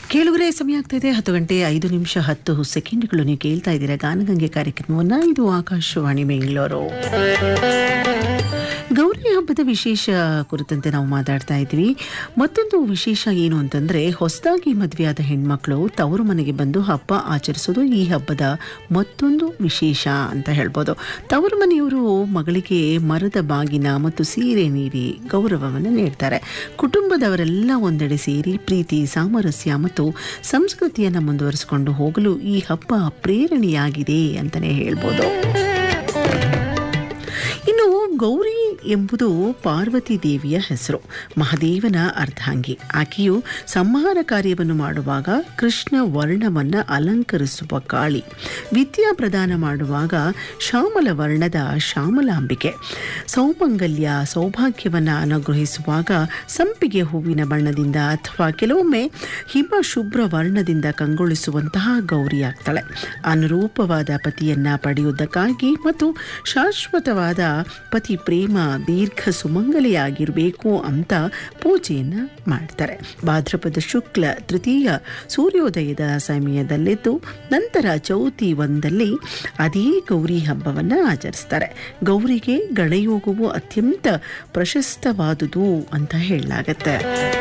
ಕೇಳುಗರೆ ಸಮಯ ಆಗ್ತಾ ಇದೆ ಹತ್ತು ಗಂಟೆ ಐದು ನಿಮಿಷ ಹತ್ತು ಸೆಕೆಂಡ್ಗಳು ನೀವು ಕೇಳ್ತಾ ಇದ್ದೀರಾ ಗಾನಗಂಗೆ ಕಾರ್ಯಕ್ರಮವನ್ನ ಇದು ಆಕಾಶವಾಣಿ ಬೆಂಗಳೂರು ಗೌರಿ ಹಬ್ಬದ ವಿಶೇಷ ಕುರಿತಂತೆ ನಾವು ಮಾತಾಡ್ತಾ ಇದ್ವಿ ಮತ್ತೊಂದು ವಿಶೇಷ ಏನು ಅಂತಂದ್ರೆ ಹೊಸದಾಗಿ ಮದುವೆಯಾದ ಹೆಣ್ಮಕ್ಳು ತವರು ಮನೆಗೆ ಬಂದು ಹಬ್ಬ ಆಚರಿಸೋದು ಈ ಹಬ್ಬದ ಮತ್ತೊಂದು ವಿಶೇಷ ಅಂತ ಹೇಳ್ಬೋದು ತವರು ಮನೆಯವರು ಮಗಳಿಗೆ ಮರದ ಬಾಗಿನ ಮತ್ತು ಸೀರೆ ನೀಡಿ ಗೌರವವನ್ನು ನೀಡ್ತಾರೆ ಕುಟುಂಬದವರೆಲ್ಲ ಒಂದೆಡೆ ಸೇರಿ ಪ್ರೀತಿ ಸಾಮರಸ್ಯ ಮತ್ತು ಸಂಸ್ಕೃತಿಯನ್ನು ಮುಂದುವರಿಸಿಕೊಂಡು ಹೋಗಲು ಈ ಹಬ್ಬ ಪ್ರೇರಣೆಯಾಗಿದೆ ಅಂತಲೇ ಹೇಳ್ಬೋದು ಇನ್ನು ಗೌರಿ ಎಂಬುದು ಪಾರ್ವತಿ ದೇವಿಯ ಹೆಸರು ಮಹಾದೇವನ ಅರ್ಧಾಂಗಿ ಆಕೆಯು ಸಂಹಾರ ಕಾರ್ಯವನ್ನು ಮಾಡುವಾಗ ಕೃಷ್ಣ ವರ್ಣವನ್ನ ಅಲಂಕರಿಸುವ ಕಾಳಿ ವಿದ್ಯಾ ಪ್ರದಾನ ಮಾಡುವಾಗ ಶ್ಯಾಮಲ ವರ್ಣದ ಶ್ಯಾಮಲಾಂಬಿಕೆ ಸೌಮಂಗಲ್ಯ ಸೌಭಾಗ್ಯವನ್ನು ಅನುಗ್ರಹಿಸುವಾಗ ಸಂಪಿಗೆ ಹೂವಿನ ಬಣ್ಣದಿಂದ ಅಥವಾ ಕೆಲವೊಮ್ಮೆ ಹಿಮ ಶುಭ್ರ ವರ್ಣದಿಂದ ಕಂಗೊಳಿಸುವಂತಹ ಗೌರಿಯಾಗ್ತಾಳೆ ಅನುರೂಪವಾದ ಪತಿಯನ್ನ ಪಡೆಯುವುದಕ್ಕಾಗಿ ಮತ್ತು ಶಾಶ್ವತವಾದ ಪತಿ ಪ್ರೇಮ ದೀರ್ಘ ಸುಮಂಗಲಿಯಾಗಿರಬೇಕು ಅಂತ ಪೂಜೆಯನ್ನು ಮಾಡ್ತಾರೆ ಭಾದ್ರಪದ ಶುಕ್ಲ ತೃತೀಯ ಸೂರ್ಯೋದಯದ ಸಮಯದಲ್ಲಿದ್ದು ನಂತರ ಚೌತಿ ಒಂದಲ್ಲಿ ಅದೇ ಗೌರಿ ಹಬ್ಬವನ್ನು ಆಚರಿಸ್ತಾರೆ ಗೌರಿಗೆ ಗಣಯೋಗವು ಅತ್ಯಂತ ಪ್ರಶಸ್ತವಾದುದು ಅಂತ ಹೇಳಲಾಗತ್ತೆ